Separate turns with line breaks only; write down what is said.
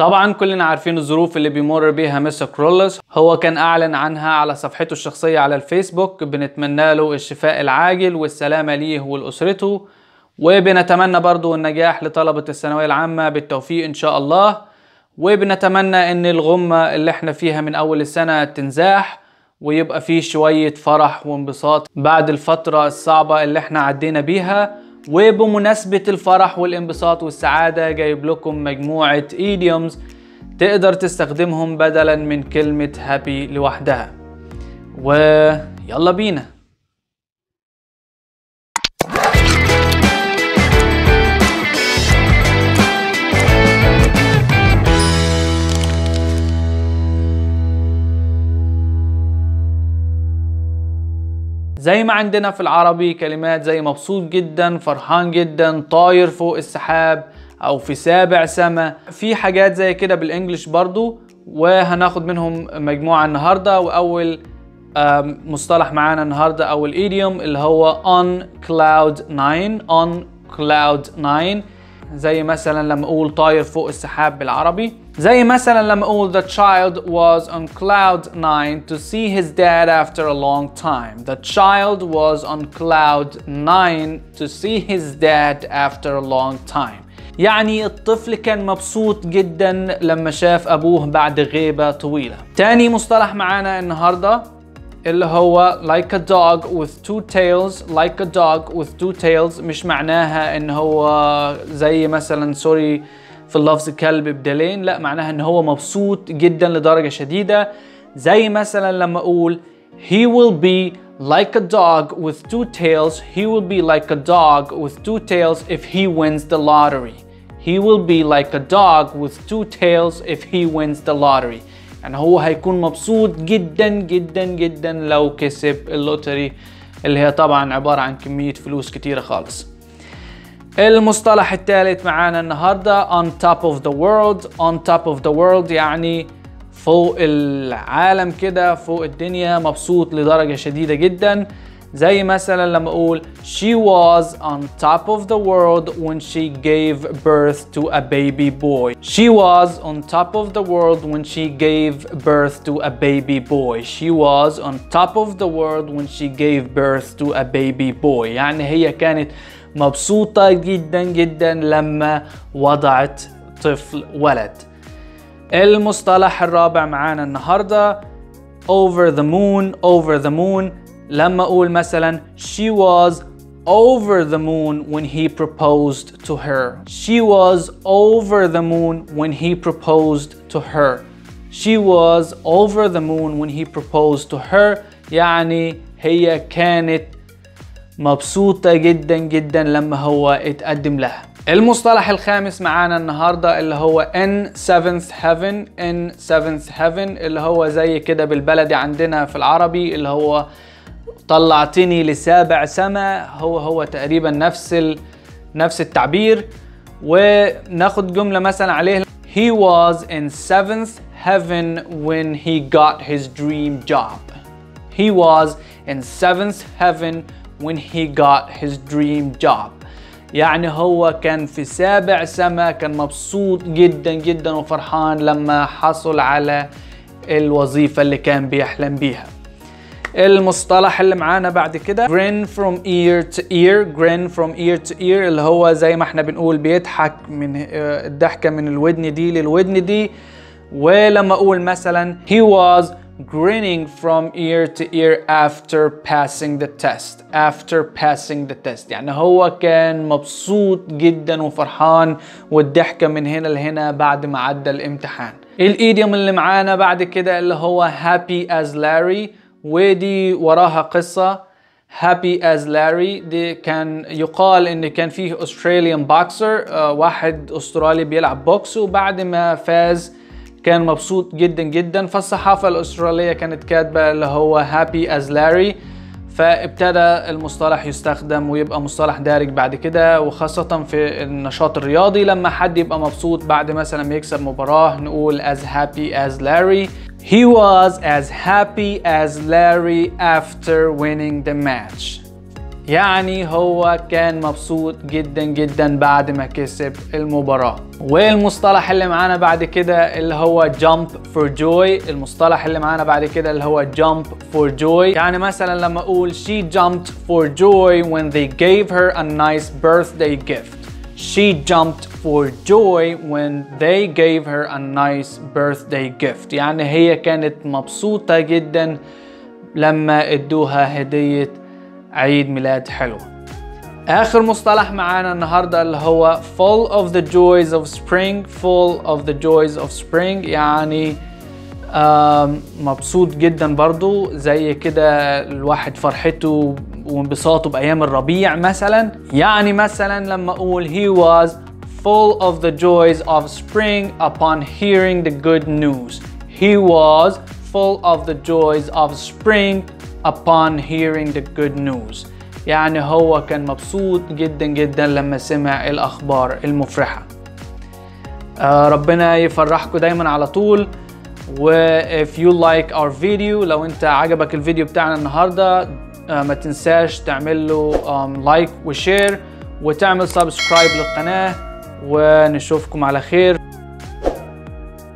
طبعا كلنا عارفين الظروف اللي بيمر بيها مستر كرولس هو كان اعلن عنها على صفحته الشخصية على الفيسبوك بنتمنى له الشفاء العاجل والسلامة ليه ولأسرته وبنتمنى برضو النجاح لطلبة الثانوية العامة بالتوفيق ان شاء الله وبنتمنى ان الغمة اللي احنا فيها من اول السنة تنزاح ويبقى فيه شوية فرح وانبساط بعد الفترة الصعبة اللي احنا عدينا بيها وبمناسبة الفرح والانبساط والسعادة جايب لكم مجموعة ايديومز تقدر تستخدمهم بدلا من كلمة هابي لوحدها ويلا بينا زي ما عندنا في العربي كلمات زي مبسوط جدا فرحان جدا طاير فوق السحاب او في سابع سما في حاجات زي كده بالانجلش برضو وهناخد منهم مجموعة النهاردة واول مصطلح معانا النهاردة او الايديوم اللي هو on cloud 9 on cloud 9 زي مثلا لما اقول طاير فوق السحاب بالعربي زي مثلا لما اقول the child was on cloud 9 to see his dad after a long time the child was on cloud 9 to see his dad after a long time يعني الطفل كان مبسوط جدا لما شاف ابوه بعد غيبة طويلة تاني مصطلح معانا النهاردة اللي هو like a dog with two tails like a dog with two tails مش معناها ان هو زي مثلا سوري في اللفظ كلب بدلين لا معناها ان هو مبسوط جدا لدرجة شديدة زي مثلا لما اقول he will be like a dog with two tails he will be like a dog with two tails if he wins the lottery he will be like a dog with two tails if he wins the lottery يعني هو هيكون مبسوط جدا جدا جدا لو كسب اللوتري اللي هي طبعا عبارة عن كمية فلوس كتيرة خالص المصطلح الثالث معانا النهاردة on top of the world on top of the world يعني فوق العالم كده فوق الدنيا مبسوط لدرجة شديدة جدا زي مثلا لما اقول she was on top of the world when she gave birth to a baby boy she was on top of the world when she gave birth to a baby boy she was on top of the world when she gave birth to a baby boy يعني هي كانت مبسوطة جدا جدا لما وضعت طفل ولد المصطلح الرابع معانا النهاردة over the moon over the moon لما اقول مثلا she was over the moon when he proposed to her she was over the moon when he proposed to her she was over the moon when he proposed to her يعني هي كانت مبسوطة جدا جدا لما هو اتقدم لها المصطلح الخامس معانا النهاردة اللي هو in seventh heaven in seventh heaven اللي هو زي كده بالبلدي عندنا في العربي اللي هو طلعتني لسابع سما هو هو تقريبا نفس ال... نفس التعبير وناخد جملة مثلا عليه He was in seventh heaven when he got his dream job. He was in seventh heaven when he got his dream job. يعني هو كان في سابع سما كان مبسوط جدا جدا وفرحان لما حصل على الوظيفة اللي كان بيحلم بيها. المصطلح اللي معانا بعد كده grin from ear to ear grin from ear to ear اللي هو زي ما احنا بنقول بيضحك من الضحكة من الودن دي للودن دي ولما اقول مثلا he was grinning from ear to ear after passing the test after passing the test يعني هو كان مبسوط جدا وفرحان والضحكة من هنا لهنا بعد ما عدى الامتحان الايديوم اللي معانا بعد كده اللي هو happy as Larry ودي وراها قصة هابي از لاري دي كان يقال ان كان فيه استراليان بوكسر واحد استرالي بيلعب بوكس وبعد ما فاز كان مبسوط جدا جدا فالصحافة الاسترالية كانت كاتبة اللي هو هابي از لاري فابتدى المصطلح يستخدم ويبقى مصطلح دارج بعد كده وخاصة في النشاط الرياضي لما حد يبقى مبسوط بعد مثلا ما يكسب مباراة نقول as happy as Larry He was as happy as Larry after winning the match يعني هو كان مبسوط جدا جدا بعد ما كسب المباراة والمصطلح اللي معانا بعد كده اللي هو jump for joy المصطلح اللي معانا بعد كده اللي هو jump for joy يعني مثلا لما اقول she jumped for joy when they gave her a nice birthday gift She jumped for joy when they gave her a nice birthday gift يعني هي كانت مبسوطة جدا لما ادوها هدية عيد ميلاد حلوة آخر مصطلح معانا النهاردة اللي هو full of the joys of spring full of the joys of spring يعني مبسوط جدا برضو زي كده الواحد فرحته وانبساطه بأيام الربيع مثلا يعني مثلا لما أقول he was full of the joys of spring upon hearing the good news he was full of the joys of spring upon hearing the good news يعني هو كان مبسوط جدا جدا لما سمع الأخبار المفرحة آه ربنا يفرحكم دايما على طول و if you like our video لو انت عجبك الفيديو بتاعنا النهارده آه ما تنساش تعمل له لايك وشير وتعمل سبسكرايب للقناه ونشوفكم على خير